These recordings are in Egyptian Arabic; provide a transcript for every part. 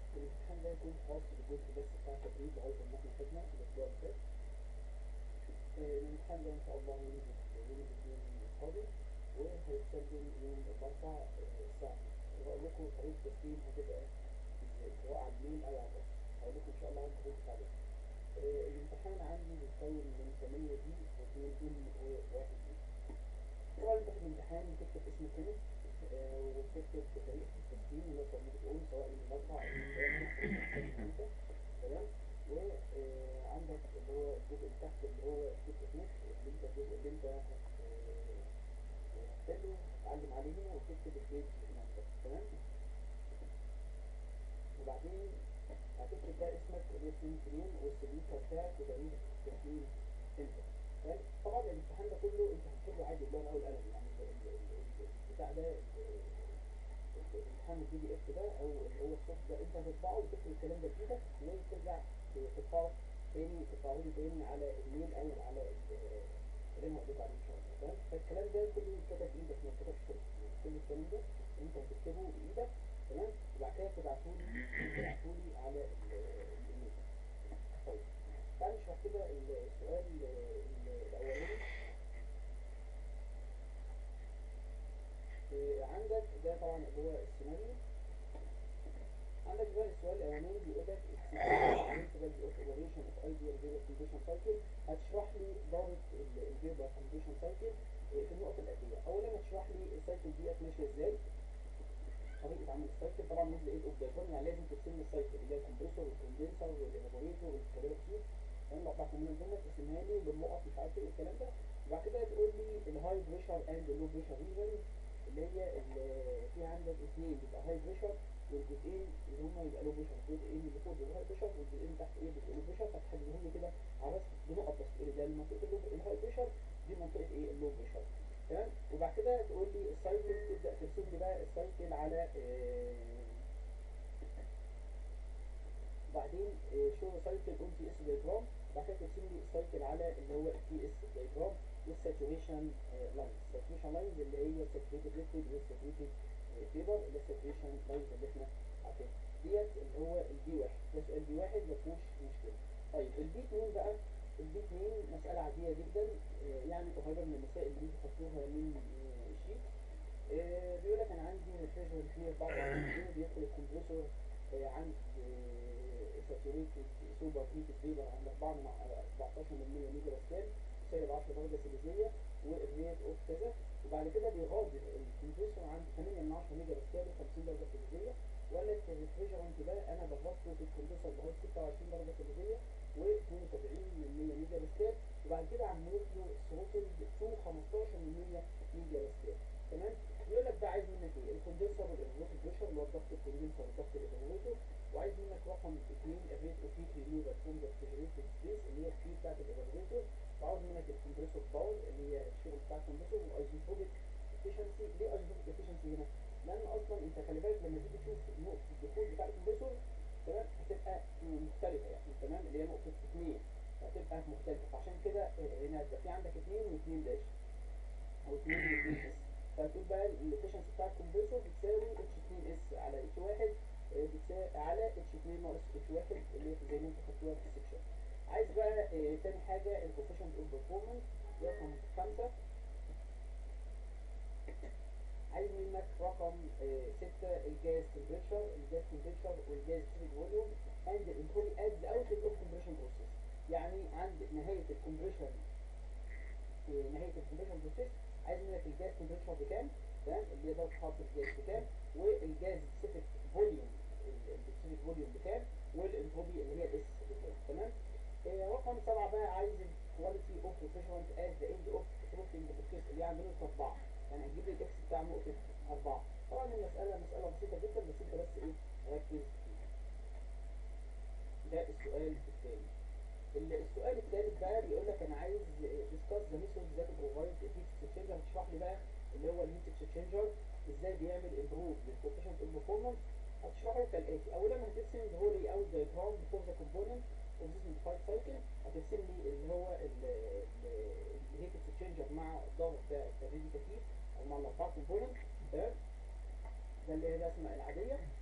الامتحان ده يكون خاص بالجزء بس بتاع التدريب لغاية ما احنا خدنا الأسبوع اللي فات آه، الامتحان ده إن شاء الله هينزل يوم الاثنين القادم وهيتسجل يوم الأربعاء آه، الساعة وأقول لكم طريقة التسجيل هتبقى ازاي سواء على الميل أو على الواتس هقول لكم إن شاء الله عندي بص عليه آه، الامتحان عندي بيتكون من 8 دي واثنين ام وواحد دي طبعا انت في الامتحان بتكتب اسم الكلمة آه، وبتكتب طريقة التسجيل اللي انت بتقول سواء من المرفع او من الخامس تمام وعندك اللي هو الجزء اللي تحت اللي هو الجزء نص اللي انت الجزء اللي انت هت- آه، هتحله تعلم عليه وتكتب البيج نفسك تمام وبعدين هتكتب بقى اسمك الاسم فين والسبيكر بتاعك وتاريخ التسجيل امتى تمام طبعا الامتحان ده كله انت هتكتبه عادي باللغه او القلم يعني ال- ال- ال- البتاع ده ال- الامتحان البي دي اف ده او اللي هو الصوت ده انت هتطبعه وتكتب الكلام ده بايدك وترجع تطبعه تاني تطبعه لي تاني على الميل او على ال- اللي انا هقول عليه ان شاء الله تمام فالكلام ده كله يتكتب بايدك ما يتكتبش كده يعني كل الكلام ده انت هتكتبه بايدك تمام وبعد كده تبعته لي تبعته لي على ال- الميل طيب تعال نشرح كده السؤال ال- الاولاني آه، عندك ده طبعا اللي هو السيناريو عندك بقى السؤال الاولاني بيقول لك principles of operation of ideal vapor combustion cycle هتشرح لي دورة الفيبر combustion cycle آه، في النقط الآتية أولا هتشرح لي السايكل ديت ماشية ازاي طريقة عمل السايكل طبعا نزل ايه اوف يعني لازم ترسم لي السايكل اللي هي الكمبريسور والكوندنسر والايفابوريتور والكالوريتور تمام لو بعت منهم الجملة ترسمها لي بالنقط مش عارف ايه الكلام ده وبعد كده تقول لي الهاي بريشر اند اللو بريشر ريجن اللي هي اللي في عندك اثنين بيبقى هاي بريشر والجزئين اللي هم يبقى لو بريشر الجزئين اللي فوق بيبقى هاي بريشر والجزئين تحت ايه بيبقى لو بريشر فتحددهم لي كده على رسم بنقط بس تقول لي ده منطقة اللو- الهاي بريشر دي منطقة ايه اللو بريشر تمام وبعد كده تقول لي السايكل تبدأ ترسم لي بقى السايكل على آه، بعدين شو سايكل اون تي اس دايجرام بعد كده ترسم لي السايكل على اللي هو التي اس دايجرام والساتوريشن لاينز الساتوريشن لاينز اللي هي الساتوريتد ليكويد والساتوريتد فيبر اللي هي الساتوريشن لاينز اللي احنا عارفينها ديت اللي هو البي واحد ده سؤال بي واحد ما فيهوش مشكله طيب البي 2 بقى البي 2 مساله عاديه جدا آه، يعني قريبه من المسائل اللي انتوا خدتوها من آه، الشيت آه، بيقول لك انا عندي ريفريجرنت كلير 24 بيدخل الكمبريسور آه، عند ساتوريتد سوبر هيتد فيبر عند 4 من 14 من 100 ميجا باسكال سالب 10 درجه سيليزيه والريت اوف كذا وبعد كده بيغادر الكمبريسور عند 8 من 10 ميجا باسكال و 50 درجه سيليزيه ولا الريفريجرنت ده انا بضغطه في الكمبريسور لغايه 26 درجه سيليزيه و72 من 100 ميجا باسكال وبعد كده عملت له ثروتل تو 15 من 100 ميجا باسكال تمام يقول لك بقى عايز منك ايه الكوندنسر والايفابوريتور بريشر اللي هو الضغط الكوندنسر والضغط الايفابوريتور وعايز منك رقم اثنين الريت اوف هيت ريموفر فروم ذا ريفريجريتد سبيس اللي هي الكيو بتاعت الايفابوريتور وعاوز منك الكمبريسور باور اللي هي الشغل بتاع الكمبريسور والايزوتروبيك افشنسي ليه ايزوتروبيك افشنسي هنا؟ لان اصلا انت خلي بالك لما تيجي تشوف نقطه الدخول بتاع الكمبريسور تمام هتبقى مختلفه يعني تمام اللي هي نقطه اثنين هتبقى مختلفه فعشان كده آه، هنا هتبقى في عندك اثنين واثنين داش او اثنين واثنين اس فتقول بقى الافشنسي بتاع الكمبريسور بتساوي اتش 2 اس على اتش 1 بتساوي على اتش 2 ناقص اتش 1 اللي هي زي ما انتوا خدتوها في السكشن عايز بقى آه، تاني حاجه الكوفيشنت اوف بيرفورمانس رقم خمسه عايز منك رقم آه، ستة الجاز تمبريتشر الجاز تمبريتشر والجاز سيليك فوليوم اند الانتوري اد اوتلت اوف كومبريشن بروسيس يعني عند نهاية الكومبريشن في نهاية الكومبريشن بروسيس عايز منك الجاز تمبريتشر بكام تمام اللي هي درجة حرارة الجاز بكام والجاز سبيسيفيك فوليوم السبيسيفيك فوليوم بكام والانتروبي اللي هي الاس بكام تمام آه، رقم سبعة بقى عايز الكواليتي اوف ريفريجرنت ات ذا اند اوف ثروتلينج بروسيس اللي هي عند نقطة أربعة يعني هتجيب لي الاكس بتاع نقطة أربعة طبعا المسألة مسألة بسيطة جدا بس انت بس ايه ركز فيها ده السؤال الثاني ال- السؤال الثالث بقى بيقول لك انا عايز ديسكاس ذا ميثود ذات بروفايد هيت اكسشينجر هتشرح لي بقى اللي هو الهيت اكسشينجر ازاي بيعمل امبروف للكوفيشنت اوف performance هتشرحه كالاتي اولا هترسم the whole layout diagram before the component of this modified cycle هترسم لي اللي هو الهيت اكسشينجر مع الضغط بتاع الريدي كتير او مع الاربعه كومبوننت تمام ده اللي هي الرسمه العاديه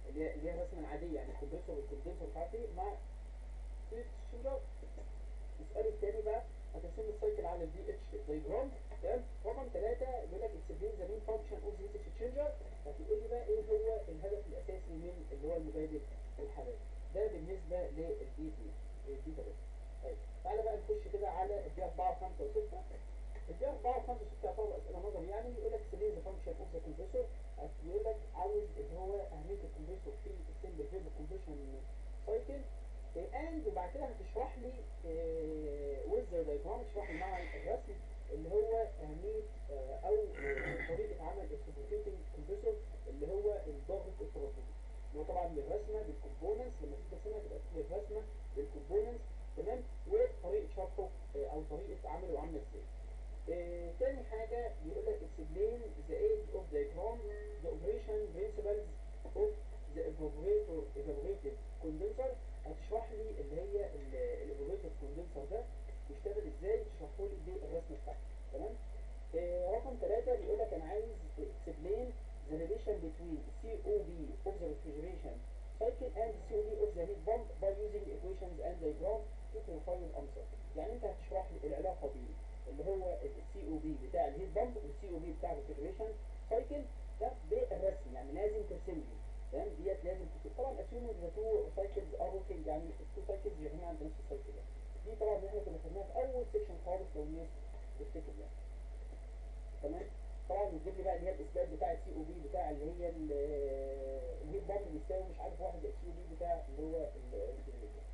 اللي هي اللي هي الرسمه العاديه يعني الكمبريسور والكوندنسر مش عارف ايه مع هيت اكسشينجر السؤال الثاني بقى هترسم السايكل على الدي اتش دايجرام تمام رقم ثلاثة يقول لك اكسبلين ذا مين فانكشن اوف هيت اكسشينجر هتقول لي بقى ايه هو الهدف الاساسي من اللي هو المبادئ الحراري ده بالنسبة للدي دي الدي بس طيب تعالى بقى نخش كده على الدي 4 و5 و6 الدي 4 و5 و6 يعتبر اسئله نظري يعني يقول لك اكسبلين ذا فانكشن اوف ذا كومبريسور يقول لك عاوز اللي هو اهميه الكومبريسور في السمبل فيبر كومبريشن سايكل اند وبعد كده هتشرح لي ويز ذا دايجرام تشرح لي مع الرسم اللي هو اهميه آه، او آه، طريقه عمل السوبرفيتنج كومبريسور اللي هو الضغط الترددي اللي هو طبعا الرسمه بالكومبوننتس لما تيجي ترسمها تبقى اسمها الرسمه بالكومبوننتس تمام وطريقه شرحه آه، او طريقه عمله عامله ازاي آه، تاني حاجة بيقول لك explain the aid of diagram the operation principles of the evaporator evaporative condenser هتشرح لي اللي هي الايفابوريتور كوندنسر ده بيشتغل ازاي تشرحه لي بالرسم بتاعته تمام آه، رقم ثلاثة بيقول لك انا عايز explain the relation between COB of the refrigeration cycle and COB of the heat pump by using equations and diagram to clarify the answer يعني انت هتشرح لي العلاقة بين اللي هو السي او بي بتاع الهيت بامب والسي او بي بتاع الريفريجريشن سايكل ده بالرسم يعني لازم ترسم لي تمام ديت لازم تكتب طبعا اسيوم ذا تو سايكلز ار وركينج يعني التو سايكلز يجمعوا عند نفس السايكل يعني دي طبعا احنا كنا خدناها في اول سيكشن خالص لو الناس تفتكر يعني تمام طبعا بتجيب لي بقى اللي هي الاثبات بتاع السي او بي بتاع اللي هي ال- الهيت بامب بيساوي مش عارف واحد السي او بي بتاع اللي هو الريفريجريشن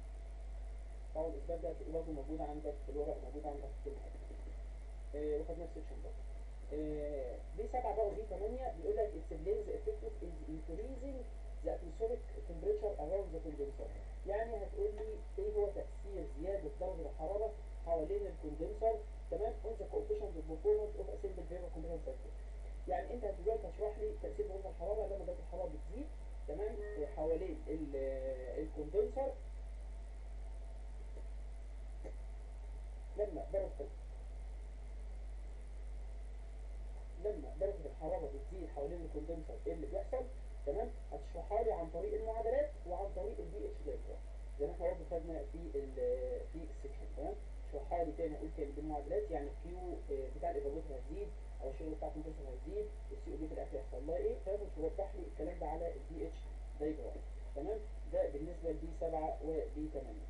طبعا الاثبات ده هتلاقيه برضه موجود عندك في الورق موجود عندك في كل حاجه آه، وخدناه في سيكشن برضه آه، دي 7 بقى ودي 8 بيقول لك explain the effect of is increasing the atmospheric temperature around the condenser يعني هتقول لي ايه هو تأثير زيادة درجة الحرارة حوالين الكوندنسر تمام on the coefficient of performance of a simple vapor compression cycle يعني انت دلوقتي هتشرح لي تأثير درجة الحرارة لما درجة الحرارة بتزيد تمام آه، حوالين ال- آه، الكوندنسر لما درجة لما درجة الحرارة بتزيد حوالين الكوندنسر ايه اللي بيحصل تمام هتشرحها لي عن طريق المعادلات وعن طريق البي اتش دايجرام زي ما احنا برضه خدنا في ال في السكشن تمام اشرحها لي تاني اقول تاني بالمعادلات يعني الكيو بتاع الايفابوتر هيزيد او الشغل بتاع الكمبريسور هيزيد والسي او بي في الاخر هيحصل لها ايه تمام وتوضح لي الكلام ده على البي اتش دايجرام تمام ده بالنسبه لبي 7 وبي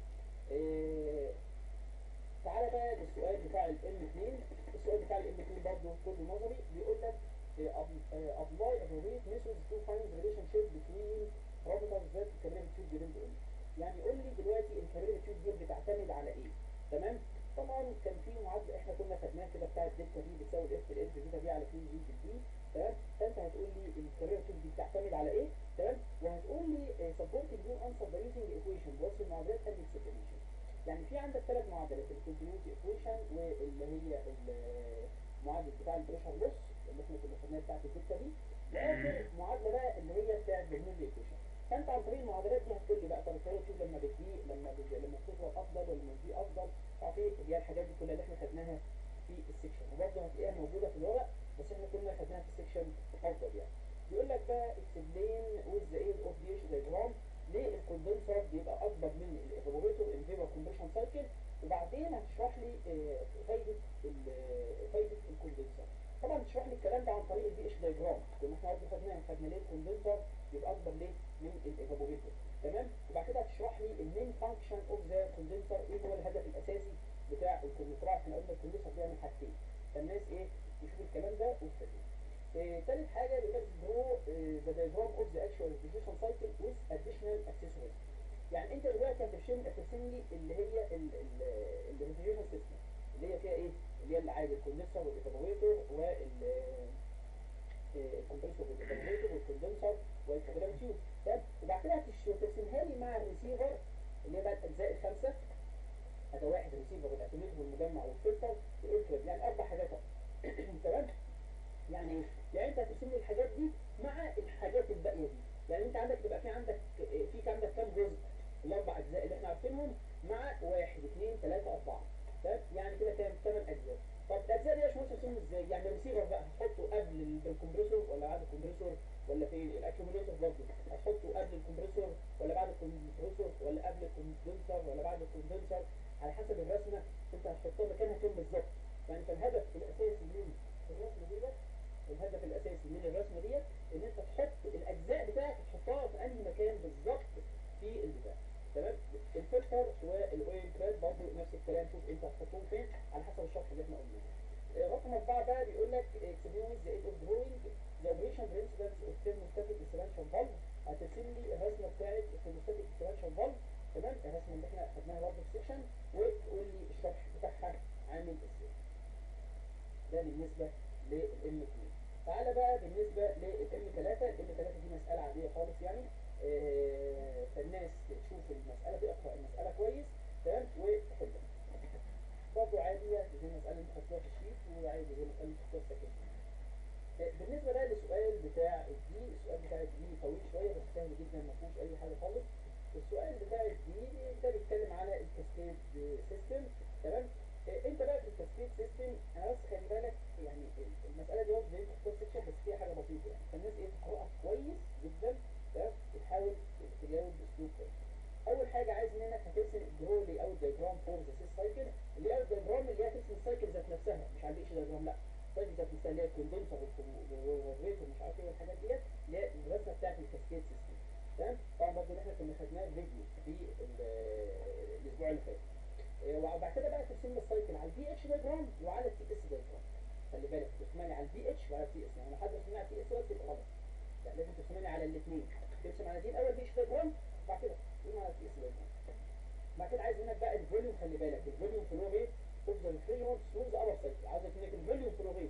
8 تعالى بقى للسؤال بتاع ال M2 السؤال بتاع ال M2 برضه كله نظري بيقول لك uh, ap- uh, apply appropriate methods to find the relationship between parameters that the calorific tube depend on يعني قول لي دلوقتي الكالوريفيك تيوب دي بتعتمد على ايه تمام طبعا كان في معادله احنا كنا خدناها كده بتاعت دلتا بي بتساوي الاف ال دلتا بي على 2 جي في دي تمام فانت هتقول لي الكالوريفيك تيوب دي بتعتمد على ايه تمام وهتقول لي supporting new answer by using equation بوصف المعادلات and explanation يعني في عندك ثلاث معادلات الكونتينيوتي ايكويشن واللي هي المعادله بتاع البريشر لوس اللي احنا كنا خدناها بتاعت الدلتا دي واخر معادله بقى اللي هي بتاعت برنامج ايكويشن فانت عن طريق المعادلات دي هتقول لي بقى طب الكارير تشوف لما بتدي لما بتدي لما بتطول افضل ولا لما بتدي افضل تعرف ايه اللي هي الحاجات دي كلها اللي احنا خدناها في السكشن وبرضه هتلاقيها موجوده في الورق بس احنا كنا خدناها في السكشن افضل يعني بيقول لك بقى explain with the aid of the diagram ليه الكوندنسر بيبقى اكبر من الايفابوريتور الفيبر كومبريشن سايكل وبعدين هتشرح لي آه، فايده ال- فايده الكوندنسر طبعا تشرح لي الكلام ده عن طريق البي اتش دايجرام كنا احنا برضه خدناه خدنا ليه الكوندنسر بيبقى اكبر ليه من الايفابوريتور تمام وبعد كده هتشرح لي المين فانكشن اوف ذا كوندنسر ايه هو الهدف الاساسي بتاع الكوندنسر احنا قلنا الكوندنسر بيعمل حاجتين فالناس ايه تشوف الكلام ده وتفهم آه، تالت حاجة بيقول لك draw ذا diagram of the actual refrigeration cycle with additional accessories يعني انت دلوقتي هترسم هترسم لي اللي هي الريفريجريشن سيستم اللي هي فيها ايه؟ اللي هي العادي الكوندنسر والايفابوريتور وال الكمبريسور والايفابوريتور والكوندنسر والكابيلاري تيوب تمام وبعد كده هتش- هترسمها لي مع الريسيفر اللي هي بقى الاجزاء الخمسه هذا واحد الريسيفر والاتوميتر والمجمع والفلتر والانكريب يعني اربع حاجات اهو. تمام يعني ايه؟ يعني انت هترسم لي الحاجات دي مع الحاجات الباقيه دي يعني انت عندك يبقى في عندك في عندك كام جزء الاربع اجزاء اللي احنا عارفينهم مع واحد اثنين ثلاثه اربعه تمام يعني كده كام ثمان اجزاء طب الاجزاء دي يا باشمهندس هرسمهم ازاي؟ يعني الريسيفر بقى هتحطه قبل ال- الكمبريسور ولا بعد الكمبريسور ولا فين؟ الاكيوميليتور برضه هتحطه الكمبريسور ولا بعد الكمبريسور ولا قبل الكوندنسر ولا بعد الكوندنسر على حسب الرسمه انت هتحطها مكانها فين بالظبط يعني فالهدف الاساسي من الرسمه ديت الهدف الاساسي من الرسمه ديت ان انت تحط الاجزاء بتاعك تحطها في انهي مكان بالظبط في البتاع تمام الفلتر والاويل كراد برضه نفس الكلام شوف انت هتحطهم فين على حسب الشرح اللي احنا قلناه آه، رقم أربعة بقى بيقول لك explain the aid of drawing the operation principles of thermostatic expansion valve هترسم لي الرسمة بتاعت thermostatic expansion valve تمام الرسمة اللي احنا خدناها برضه في سيكشن وتقول لي الشرح بتاعها عامل ازاي ده بالنسبة للام 2 تعالى بقى بالنسبة للام 3 الام 3 دي مسألة عادية خالص يعني آه، فالناس تشوف المسألة تقرأ المسألة كويس تمام وتحلها برضه عادية زي المسألة اللي انت حطيتها في الشيت وعادي زي المسألة اللي حطيتها في السكن بالنسبة بقى للسؤال بتاع الدي السؤال بتاع الدي طويل شوية بس سهل جدا ما فيهوش أي حاجة خالص السؤال بتاع الدي ده بيتكلم على الكاسكيد سيستم تمام آه، انت بقى في الكاسكيد سيستم انا بس خلي بالك يعني المسألة دي برضه زي ما تحطها في سيكشن بس فيها حاجة بسيطة يعني فالناس ايه تقرأها كويس جدا تمام وتحاول تجاوب بأسلوب كويس اول حاجه عايز منك هترسم الدرو لي اوت دايجرام فور ذا سيس سايكل اللي اوت دايجرام اللي هي ترسم السايكل ذات نفسها مش على الاتش دايجرام لا السايكل ذات نفسها اللي هي الكوندنسر والريت ومش عارف ايه والحاجات ديت اللي هي الرسمه بتاعت الكاسكيد سيستم تمام طبعا برضه اللي احنا كنا خدناه فيديو في ال- الاسبوع اللي فات إيه، وبعد كده بقى ترسم لي السايكل على البي اتش دايجرام وعلى التي اس دايجرام خلي بالك ترسمها لي على البي اتش وعلى التي اس يعني لو حد رسمها على التي اس بس يبقى غلط لا لازم ترسمها لي على الاثنين ترسم على دي الاول بي اتش دايجرام وبعد كده ترسمها على التي اس دايجرام بعد كده عايز منك بقى الفوليوم خلي بالك الفوليوم فلو ريت اوف ذا ريفريجرانت ثرو ذا ابر سايكل عايز منك الفوليوم فلو ريت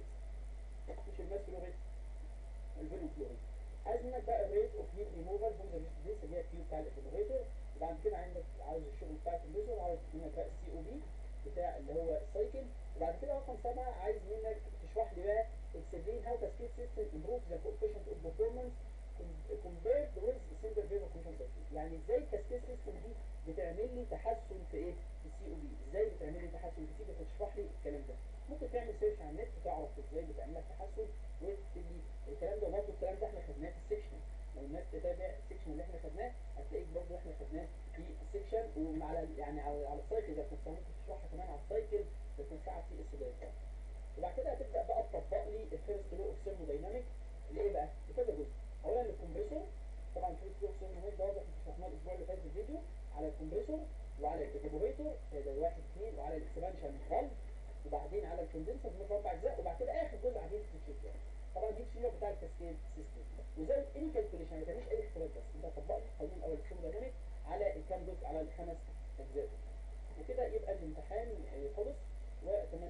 مش الماس فلو ريت الفوليوم فلو ريت عايز منك بقى الريت اوف هيت ريموفال فروم ذا ديس اللي هي الكيو بتاع الجنريتور وبعد كده عندك عاوز الشغل بتاع الكمبيوتر عاوز منك بقى السي او بي بتاع اللي هو السايكل وبعد كده رقم سبعه عايز منك تشرح لي بقى explain how cascade system improves the coefficient of performance compared with single phase operation cycle يعني ازاي الكاسكيد سيستم دي بتعمل لي تحسن في ايه في السي او بي ازاي بتعمل لي تحسن في السي بتشرح لي الكلام ده ممكن تعمل سيرش على النت تعرف ازاي بتعمل لك تحسن وتكتب لي الكلام ده برضه الكلام ده احنا خدناه في السكشن لو الناس تتابع السكشن اللي احنا خدناه هتلاقيك برضه احنا خدناه في السكشن وعلى يعني على على السايكل ذات نفسها ممكن تشرحها كمان على السايكل ذات نفسها على السي اس دايجرام وبعد كده هتبدا بقى تطبق لي الفيرست لو اوف ثيرموداينامكس اللي ايه بقى؟ لكذا جزء اولا الكمبريسور طبعا الفيرست لو اوف ثيرموداينامكس ده واضح شرحناه الاسبوع اللي فات في الفيديو على الكمبريسور وعلى الايفابوريتور ده واحد اثنين وعلى الاكسبانشن فالف وبعدين على الكوندنسر في اربع اجزاء وبعد كده اخر جزء على الهيت تشيك طبعا دي الشيء بتاع الكاسكيد سيستم وزود اني كالكوليشن ما تعملش اي حسابات بس انت هتطبق لي القانون الاول الثيرموداينامكس على الكام جزء على الخمس اجزاء وكده يبقى الامتحان آه، خلص واتمنى